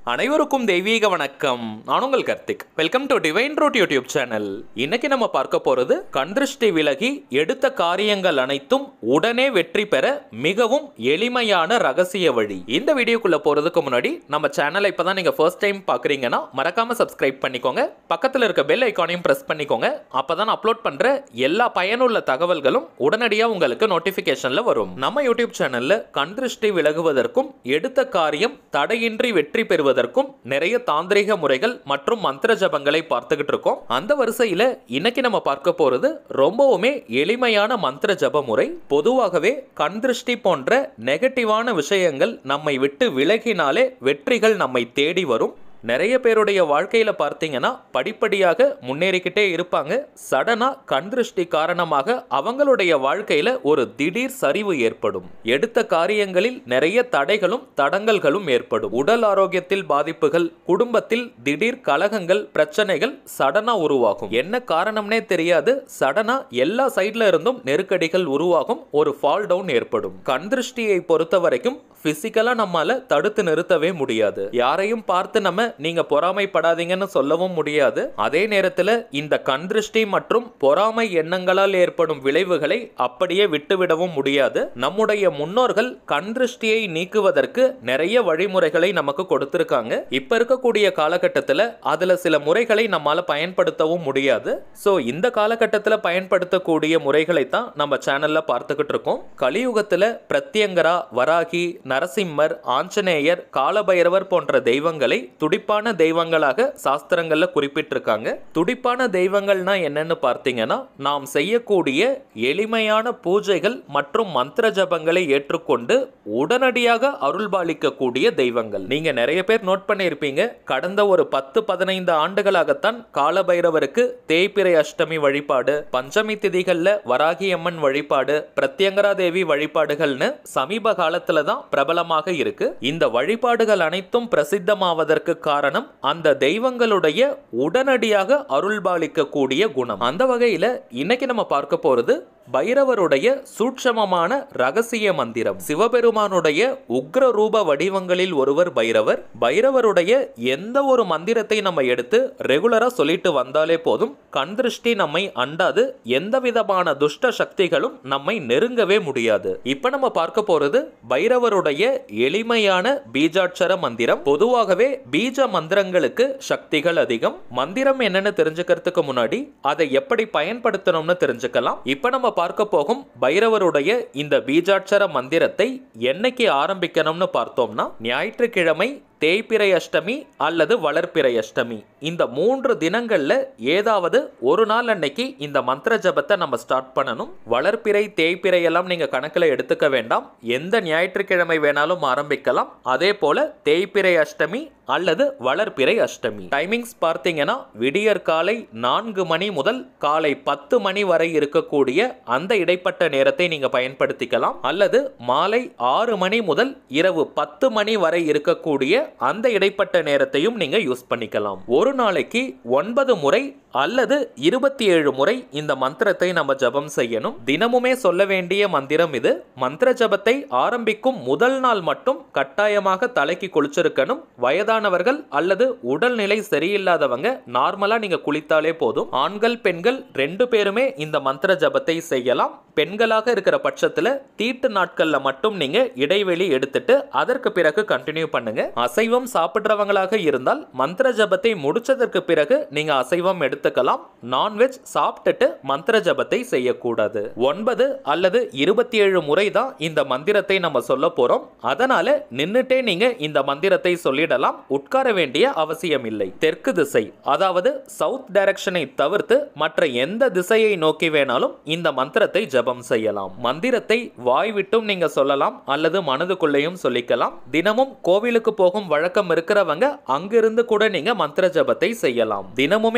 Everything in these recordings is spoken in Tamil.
அனைவருக்கும் தெய்வீக வணக்கம் நான் உங்கள் Karthik welcome to divine root YouTube channel இன்னைக்கு நம்ம பார்க்க போறது கண்திருஷ்டி விலகி எடுத்த காரியங்கள் அனைத்தும் உடனே வெற்றி பெற மிகவும் எளிமையான ரகசிய வழி இந்த வீடியோக்குள்ள போறதுக்கு முன்னாடி நம்ம சேனலை இப்பதான் நீங்க ஃபர்ஸ்ட் டைம் பாக்குறீங்கன்னா மறக்காம சப்ஸ்கிரைப் பண்ணிக்கோங்க பக்கத்துல இருக்க பெல் ஐக்கானையும் பிரஸ் பண்ணிக்கோங்க அப்பதான் அப்லோட் பண்ற எல்லா பயனுள்ள தகவல்களும் உடனடியா உங்களுக்கு நோட்டிபிகேஷன்ல வரும் நம்ம யூடியூப் சேனல்ல கண்திருஷ்டி விலகுவதற்கும் எடுத்த காரியம் தடையின்றி வெற்றி பெறுவதற்கும் நிறைய தாந்திரிக முறைகள் மற்றும் மந்திர ஜபங்களை பார்த்துக்கிட்டு இருக்கோம் அந்த வரிசையில இன்னைக்கு நம்ம பார்க்க போறது ரொம்பவுமே எளிமையான மந்திர ஜப முறை பொதுவாகவே கண் திருஷ்டி போன்ற நெகட்டிவான விஷயங்கள் நம்மை விட்டு விலகினாலே வெற்றிகள் நம்மை தேடி வரும் நிறைய பேருடைய வாழ்க்கையில பார்த்தீங்கன்னா படிப்படியாக முன்னேறிக்கிட்டே இருப்பாங்க சடனா கண் திருஷ்டி காரணமாக அவங்களுடைய வாழ்க்கையில ஒரு திடீர் சரிவு ஏற்படும் எடுத்த காரியங்களில் நிறைய தடைகளும் தடங்கல்களும் ஏற்படும் உடல் ஆரோக்கியத்தில் பாதிப்புகள் குடும்பத்தில் திடீர் கலகங்கள் பிரச்சனைகள் சடனா உருவாகும் என்ன காரணம்னே தெரியாது சடனா எல்லா சைட்ல இருந்தும் நெருக்கடிகள் உருவாகும் ஒரு ஃபால் டவுன் ஏற்படும் கண் திருஷ்டியை பொறுத்த வரைக்கும் பிசிக்கலா நம்மால தடுத்து நிறுத்தவே முடியாது யாரையும் பார்த்து நம்ம நீங்க பொறாமைப்படாதீங்கன்னு சொல்லவும் முடியாது அதே நேரத்துல இந்த கண் திருஷ்டி மற்றும் பொறாமை எண்ணங்களால் ஏற்படும் விளைவுகளை அப்படியே விட்டுவிடவும் முடியாது நம்முடைய முன்னோர்கள் கண் திருஷ்டியை நீக்குவதற்கு நிறைய வழிமுறைகளை நமக்கு கொடுத்திருக்காங்க இப்ப இருக்கக்கூடிய காலகட்டத்துல அதுல சில முறைகளை நம்மால பயன்படுத்தவும் முடியாது சோ இந்த காலகட்டத்துல பயன்படுத்தக்கூடிய முறைகளை தான் நம்ம சேனல்ல பார்த்துக்கிட்டு இருக்கோம் கலியுகத்துல பிரத்யங்கரா வராகி நரசிம்மர் ஆஞ்சநேயர் காலபைரவர் போன்ற தெய்வங்களை துடிப்பான தெய்வங்களாக சாஸ்திரங்கள்ல குறிப்பிட்டிருக்காங்க துடிப்பான தெய்வங்கள்னா என்னன்னு பார்த்தீங்கன்னா நாம் செய்யக்கூடிய எளிமையான பூஜைகள் மற்றும் மந்திர ஜபங்களை ஏற்றுக்கொண்டு உடனடியாக அருள்பாலிக்கக்கூடிய தெய்வங்கள் நீங்க நிறைய பேர் நோட் பண்ணியிருப்பீங்க கடந்த ஒரு பத்து பதினைந்து ஆண்டுகளாகத்தான் காலபைரவருக்கு தேய்பிறை அஷ்டமி வழிபாடு பஞ்சமி திதிகள்ல வராகி அம்மன் வழிபாடு பிரத்யங்கரா தேவி வழிபாடுகள்னு சமீப காலத்துல தான் பிரபலமாக இருக்கு இந்த வழிபாடுகள் அனைத்தும் பிரசித்தமாவதற்கு காரணம் அந்த தெய்வங்களுடைய உடனடியாக அருள்பாலிக்கக்கூடிய குணம் அந்த வகையில இன்னைக்கு நம்ம பார்க்க போறது பைரவருடைய சூட்சமமான ரகசிய மந்திரம் சிவபெருமானுடைய உக்ர ரூப வடிவங்களில் ஒருவர் பைரவர் பைரவருடைய எந்த ஒரு மந்திரத்தை நம்ம எடுத்து ரெகுலரா சொல்லிட்டு வந்தாலே போதும் கண் திருஷ்டி நம்மை அண்டாது எந்த விதமான துஷ்ட சக்திகளும் நம்மை நெருங்கவே முடியாது இப்ப நம்ம பார்க்க போறது பைரவருடைய எளிமையான பீஜாட்சர மந்திரம் பொதுவாகவே பீஜ மந்திரங்களுக்கு சக்திகள் அதிகம் மந்திரம் என்னன்னு தெரிஞ்சுக்கிறதுக்கு முன்னாடி அதை எப்படி பயன்படுத்தணும்னு தெரிஞ்சுக்கலாம் இப்ப நம்ம பார்க்க போகும் பைரவருடைய இந்த பீஜாட்சர மந்திரத்தை என்னைக்கு ஆரம்பிக்கணும்னு பார்த்தோம்னா ஞாயிற்றுக்கிழமை தேய்பிறை அஷ்டமி அல்லது வளர்ப்பிறை அஷ்டமி இந்த மூன்று தினங்கள்ல ஏதாவது ஒரு நாள் அன்னைக்கு இந்த மந்திர ஜபத்தை நம்ம ஸ்டார்ட் பண்ணணும் வளர்ப்பிறை தேய்பிறை எல்லாம் நீங்க கணக்குல எடுத்துக்க வேண்டாம் எந்த ஞாயிற்றுக்கிழமை வேணாலும் ஆரம்பிக்கலாம் அதே போல தேய்பிறை அஷ்டமி அல்லது வளர்ப்பிறை அஷ்டமி டைமிங்ஸ் பார்த்தீங்கன்னா விடியற் காலை நான்கு மணி முதல் காலை பத்து மணி வரை இருக்கக்கூடிய அந்த இடைப்பட்ட நேரத்தை நீங்க பயன்படுத்திக்கலாம் அல்லது மாலை ஆறு மணி முதல் இரவு பத்து மணி வரை இருக்கக்கூடிய அந்த இடைப்பட்ட நேரத்தையும் நீங்க யூஸ் பண்ணிக்கலாம் ஒரு நாளைக்கு ஒன்பது முறை அல்லது இருபத்தி ஏழு முறை இந்த மந்திரத்தை நம்ம ஜபம் செய்யணும் தினமுமே சொல்ல வேண்டிய மந்திரம் இது மந்திர ஜபத்தை ஆரம்பிக்கும் முதல் நாள் மட்டும் கட்டாயமாக தலைக்கு குளிச்சிருக்கணும் வயதானவர்கள் அல்லது உடல்நிலை சரியில்லாதவங்க நார்மலா நீங்க குளித்தாலே போதும் ஆண்கள் பெண்கள் ரெண்டு பேருமே இந்த மந்திர ஜபத்தை செய்யலாம் பெண்களாக இருக்கிற பட்சத்துல தீட்டு நாட்கள்ல மட்டும் நீங்க இடைவெளி எடுத்துட்டு அதற்கு பிறகு கண்டினியூ பண்ணுங்க அசைவம் சாப்பிடுறவங்களாக இருந்தால் மந்திர ஜபத்தை முடிச்சதற்கு பிறகு நீங்க அசைவம் எடுத்துக்கலாம் நான்வெஜ் சாப்பிட்டுட்டு மந்திர ஜபத்தை செய்யக்கூடாது ஒன்பது அல்லது இருபத்தி ஏழு முறை தான் இந்த மந்திரத்தை நம்ம சொல்ல போறோம் அதனால நின்னுட்டே நீங்க இந்த மந்திரத்தை சொல்லிடலாம் உட்கார வேண்டிய அவசியம் இல்லை தெற்கு திசை அதாவது சவுத் டைரக்ஷனை தவிர்த்து மற்ற எந்த திசையை நோக்கி வேணாலும் இந்த மந்திரத்தை ஜபம் செய்யலாம் மந்திரத்தை வாய் விட்டும் நீங்க சொல்லலாம் அல்லது மனதுக்குள்ளேயும் சொல்லிக்கலாம் தினமும் கோவிலுக்கு போகும் வழக்கம் இருக்கிறவங்க அங்கிருந்து கூட நீங்க மந்திர ஜபத்தை செய்யலாம் தினமுமே சொல்ல வேண்டிய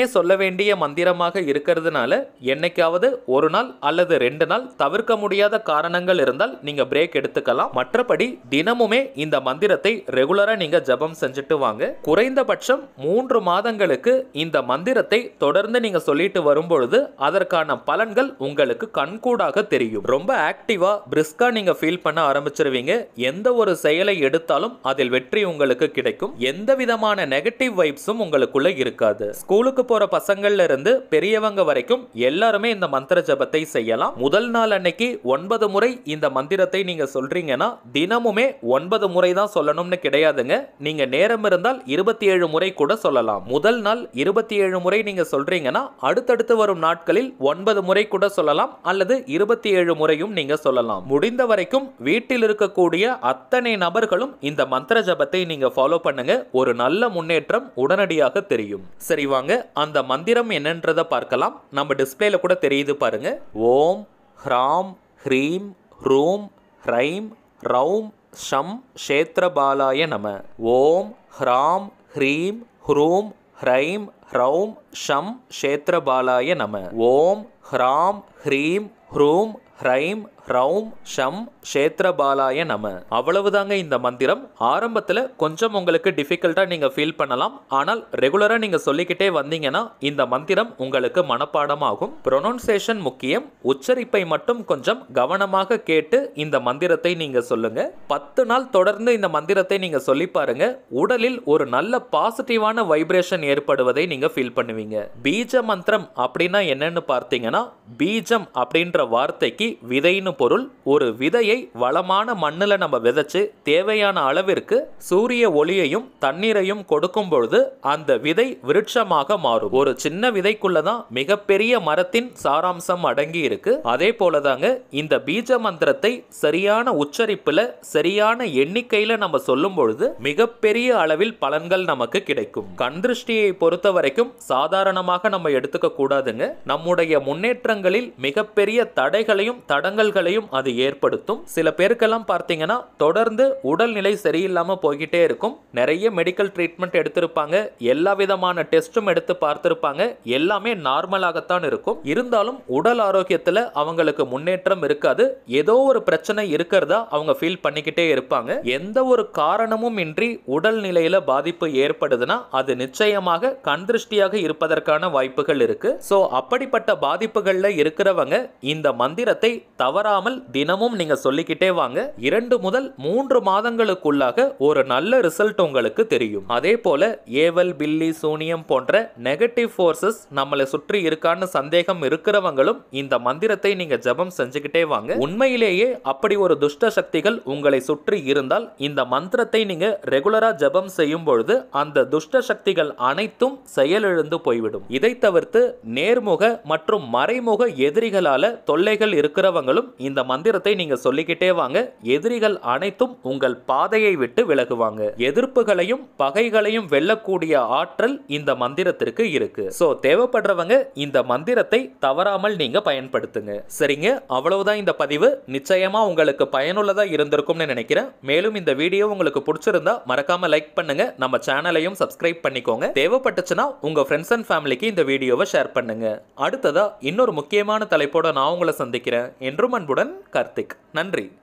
வேண்டிய மந்திரமாக இருக்கிறதுனால என்னைக்காவது ஒரு நாள் அல்லது ரெண்டு நாள் தவிர்க்க முடியாத காரணங்கள் இருந்தால் நீங்க பிரேக் எடுத்துக்கலாம் மற்றபடி தினமுமே இந்த மந்திரத்தை ரெகுலரா நீங்க ஜபம் செஞ்சுட்டு வாங்க குறைந்தபட்சம் மூன்று மாதங்களுக்கு இந்த மந்திரத்தை தொடர்ந்து நீங்க சொல்லிட்டு வரும்பொழுது அதற்கான பலன்கள் உங்களுக்கு கண்கூடாக தெரியும் ரொம்ப ஆக்டிவா பிரிஸ்கா நீங்க ஃபீல் பண்ண ஆரம்பிச்சிருவீங்க எந்த ஒரு செயலை எடுத்தாலும் அதில் வெற்றி உங்களுக்கு கிடைக்கும் எந்த விதமான நெகட்டிவ் வைப்ஸும் உங்களுக்குள்ள இருக்காது ஸ்கூலுக்கு போற பசங்கள்ல இருந்து பெரியவங்க வரைக்கும் எல்லாருமே இந்த மந்திர ஜபத்தை செய்யலாம் முதல் நாள் அன்னைக்கு ஒன்பது முறை இந்த மந்திரத்தை நீங்க சொல்றீங்கன்னா தினமுமே ஒன்பது முறை தான் சொல்லணும்னு கிடையாதுங்க நீங்க நேரம் இருந்தால் இருபத்தி ஏழு முறை கூட சொல்லலாம் முதல் நாள் இருபத்தி ஏழு முறை நீங்க சொல்றீங்கன்னா அடுத்தடுத்து வரும் நாட்களில் ஒன்பது முறை கூட சொல்லலாம் அல்லது இருபத்தி ஏழு முறையும் நீங்க சொல்லலாம் முடிந்த வரைக்கும் வீட்டில் இருக்கக்கூடிய அத்தனை நபர்களும் இந்த மந்திர ஜபத்தை நீங்க ஃபாலோ பண்ணுங்க ஒரு நல்ல முன்னேற்றம் உடனடியாக தெரியும் சரி வாங்க அந்த மந்திரம் என்னன்றதை பார்க்கலாம் நம்ம டிஸ்பிளேல கூட தெரியுது பாருங்க ஓம் ஹ்ராம் ஹ்ரீம் ஹ்ரூம் ஹ்ரைம் ரௌம் ஷம் க்ஷேத்ரபாலாய நம ஓம் ஹ்ராம் ஹ்ரீம் ஹ்ரூம் ஹ்ரைம் ஹ்ரௌம் ஷம் க்ஷேத்ரபாலாய நம ஓம் ஹ்ராம் ஹ்ரீம் ஹ்ரூம் ஹ்ரைம் ரௌம் ஷம் க்ஷேத்ரபாலாய நம அவ்வளவுதாங்க இந்த மந்திரம் ஆரம்பத்தில் கொஞ்சம் உங்களுக்கு டிஃபிகல்ட்டாக நீங்கள் ஃபீல் பண்ணலாம் ஆனால் ரெகுலராக நீங்கள் சொல்லிக்கிட்டே வந்தீங்கன்னா இந்த மந்திரம் உங்களுக்கு மனப்பாடமாகும் ப்ரொனவுன்சேஷன் முக்கியம் உச்சரிப்பை மட்டும் கொஞ்சம் கவனமாக கேட்டு இந்த மந்திரத்தை நீங்கள் சொல்லுங்க பத்து நாள் தொடர்ந்து இந்த மந்திரத்தை நீங்கள் சொல்லி பாருங்க உடலில் ஒரு நல்ல பாசிட்டிவான வைப்ரேஷன் ஏற்படுவதை நீங்கள் ஃபீல் பண்ணுவீங்க பீஜ மந்திரம் அப்படின்னா என்னன்னு பார்த்தீங்கன்னா பீஜம் அப்படின்ற வார்த்தைக்கு விதைன்னு பொருள் ஒரு விதையை வளமான மண்ணுல நம்ம விதைச்சு தேவையான அளவிற்கு சூரிய ஒளியையும் தண்ணீரையும் கொடுக்கும் பொழுது அந்த விதை விருட்சமாக மாறும் ஒரு சின்ன விதைக்குள்ள தான் மிகப்பெரிய மரத்தின் சாராம்சம் அடங்கி இருக்கு அதே போலதாங்க இந்த பீஜ மந்திரத்தை சரியான உச்சரிப்புல சரியான எண்ணிக்கையில நம்ம சொல்லும் பொழுது மிகப்பெரிய அளவில் பலன்கள் நமக்கு கிடைக்கும் கண் திருஷ்டியை பொறுத்த வரைக்கும் சாதாரணமாக நம்ம எடுத்துக்க கூடாதுங்க நம்முடைய முன்னேற்றங்களில் மிகப்பெரிய தடைகளையும் தடங்கல்களையும் அது ஏற்படுத்தும் சில பேருக்கெல்லாம் பார்த்தீங்கன்னா தொடர்ந்து உடல்நிலை சரியில்லாம போய்கிட்டே இருக்கும் நிறைய மெடிக்கல் ட்ரீட்மெண்ட் எடுத்திருப்பாங்க எல்லா விதமான டெஸ்ட்டும் எடுத்து பார்த்திருப்பாங்க எல்லாமே நார்மலாகத்தான் இருக்கும் இருந்தாலும் உடல் ஆரோக்கியத்துல அவங்களுக்கு முன்னேற்றம் இருக்காது ஏதோ ஒரு பிரச்சனை இருக்கிறதா அவங்க ஃபீல் பண்ணிக்கிட்டே இருப்பாங்க எந்த ஒரு காரணமும் இன்றி உடல் நிலையில பாதிப்பு ஏற்படுதுன்னா அது நிச்சயமாக கண் திருஷ்டியாக இருப்பதற்கான வாய்ப்புகள் இருக்கு ஸோ அப்படிப்பட்ட பாதிப்புகள்ல இருக்கிறவங்க இந்த மந்திரத்தை தவறாமல் தினமும் நீங்க சொல்லிக்கிட்டே வாங்க இரண்டு முதல் மூன்று மாதங்களுக்குள்ளாக ஒரு நல்ல ரிசல்ட் உங்களுக்கு தெரியும் அதே போல ஏவல் பில்லி சூனியம் போன்ற நெகட்டிவ் ஃபோர்ஸஸ் நம்மளை சுற்றி இருக்கான்னு சந்தேகம் இருக்கிறவங்களும் இந்த மந்திரத்தை நீங்க ஜெபம் செஞ்சுக்கிட்டே வாங்க உண்மையிலேயே அப்படி ஒரு துஷ்ட சக்திகள் உங்களை சுற்றி இருந்தால் இந்த மந்திரத்தை நீங்க ரெகுலரா ஜெபம் செய்யும் பொழுது அந்த துஷ்ட சக்திகள் அனைத்தும் செயலிழந்து போய்விடும் இதை தவிர்த்து நேர்முக மற்றும் மறைமுக எதிரிகளால தொல்லைகள் இருக்கிறவங்களும் இந்த மந்திரத்தை நீங்க சொல்லிக்கிட்டே வாங்க எதிரிகள் அனைத்தும் உங்கள் பாதையை விட்டு விலகுவாங்க எதிர்ப்புகளையும் பகைகளையும் வெல்லக்கூடிய ஆற்றல் இந்த மந்திரத்திற்கு இருக்கு சோ தேவைப்படுறவங்க இந்த மந்திரத்தை தவறாமல் நீங்க பயன்படுத்துங்க சரிங்க அவ்வளவுதான் இந்த பதிவு நிச்சயமா உங்களுக்கு பயனுள்ளதா இருந்திருக்கும்னு நினைக்கிறேன் மேலும் இந்த வீடியோ உங்களுக்கு பிடிச்சிருந்தா மறக்காம லைக் பண்ணுங்க நம்ம சேனலையும் சப்ஸ்கிரைப் பண்ணிக்கோங்க தேவைப்பட்டுச்சுன்னா உங்க ஃப்ரெண்ட்ஸ் அண்ட் ஃபேமிலிக்கு இந்த வீடியோவை ஷேர் பண்ணுங்க அடுத்ததா இன்னொரு முக்கியமான தலைப்போட நான் உங்களை சந்திக்கிறேன் என்றும் அன்புடன் கார்த்திக் நன்றி